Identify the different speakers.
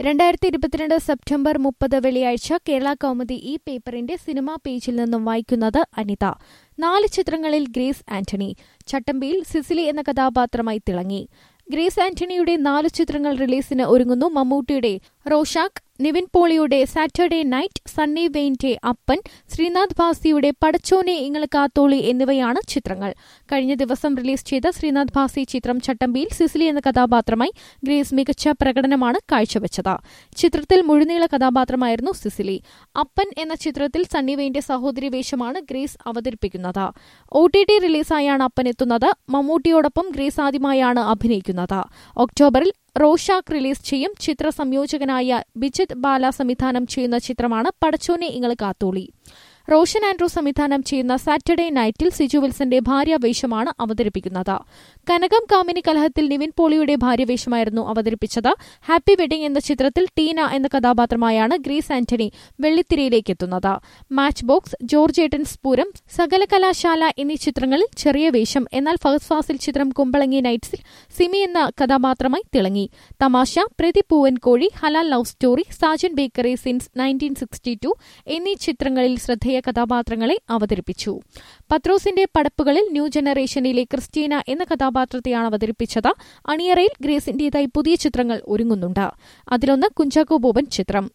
Speaker 1: രണ്ടായിരത്തി ഇരുപത്തിരണ്ട് സെപ്റ്റംബർ മുപ്പത് വെള്ളിയാഴ്ച കേരള കൗമുദി ഈ പേപ്പറിന്റെ സിനിമാ പേജിൽ നിന്നും വായിക്കുന്നത് അനിത നാല് ചിത്രങ്ങളിൽ ഗ്രേസ് ആന്റണി ചട്ടമ്പിയിൽ സിസിലി എന്ന കഥാപാത്രമായി തിളങ്ങി ഗ്രേസ് ആന്റണിയുടെ നാല് ചിത്രങ്ങൾ റിലീസിന് ഒരുങ്ങുന്നു മമ്മൂട്ടിയുടെ റോഷാക്ക് നിവിൻ പോളിയുടെ സാറ്റർഡേ നൈറ്റ് സണ്ണി വെയിന്റെ അപ്പൻ ശ്രീനാഥ് ഭാസിയുടെ പടച്ചോനെ ഇങ്ങള് കാത്തോളി എന്നിവയാണ് ചിത്രങ്ങൾ കഴിഞ്ഞ ദിവസം റിലീസ് ചെയ്ത ശ്രീനാഥ് ഭാസി ചിത്രം ചട്ടമ്പിയിൽ സിസിലി എന്ന കഥാപാത്രമായി ഗ്രേസ് മികച്ച പ്രകടനമാണ് കാഴ്ചവെച്ചത് ചിത്രത്തിൽ മുഴുനീള കഥാപാത്രമായിരുന്നു സിസിലി അപ്പൻ എന്ന ചിത്രത്തിൽ സണ്ണി വെയിന്റെ സഹോദരി വേഷമാണ് ഗ്രേസ് അവതരിപ്പിക്കുന്നത് ഒ ടി ടി റിലീസായാണ് അപ്പൻ എത്തുന്നത് മമ്മൂട്ടിയോടൊപ്പം ഗ്രേസ് ആദ്യമായാണ് അഭിനയിക്കുന്നത് ഒക്ടോബറിൽ റോഷാക്ക് റിലീസ് ചെയ്യും ചിത്ര സംയോജകനായ ബിജിത് ബാല സംവിധാനം ചെയ്യുന്ന ചിത്രമാണ് പടച്ചോനെ ഇങ്ങള് കാത്തോളി റോഷൻ ആൻഡ്രൂ സംവിധാനം ചെയ്യുന്ന സാറ്റർഡേ നൈറ്റിൽ സിജു വിൽസന്റെ ഭാര്യാവേഷമാണ് അവതരിപ്പിക്കുന്നത് കനകം കാമിനി കലഹത്തിൽ നിവിൻ പോളിയുടെ ഭാര്യവേഷമായിരുന്നു അവതരിപ്പിച്ചത് ഹാപ്പി വെഡിംഗ് എന്ന ചിത്രത്തിൽ ടീന എന്ന കഥാപാത്രമായാണ് ഗ്രീസ് ആന്റണി വെള്ളിത്തിരയിലേക്ക് എത്തുന്നത് മാച്ച് ബോക്സ് ജോർജ് ഏട്ടൻസ് പൂരം സകല കലാശാല എന്നീ ചിത്രങ്ങളിൽ ചെറിയ വേഷം എന്നാൽ ഫഹദ് ഫാസിൽ ചിത്രം കുമ്പളങ്ങി നൈറ്റ്സിൽ സിമി എന്ന കഥാപാത്രമായി തിളങ്ങി തമാശ Prathi Poovankozhi Halal love story Sajan bakery since nineteen sixty two എന്നീ ചിത്രങ്ങളിൽ ശ്രദ്ധേയ കഥാപാത്രങ്ങളെ അവതരിപ്പിച്ചു പത്രോസിന്റെ പടപ്പുകളിൽ ന്യൂ ജനറേഷനിലെ ക്രിസ്റ്റീന എന്ന കഥാപാത്രത്തെയാണ് അവതരിപ്പിച്ചത് അണിയറയിൽ ഗ്രേസിന്റേതായി പുതിയ ചിത്രങ്ങൾ ഒരുങ്ങുന്നുണ്ട് അതിലൊന്ന് കുഞ്ചാക്കോ ബോബൻ ചിത്രം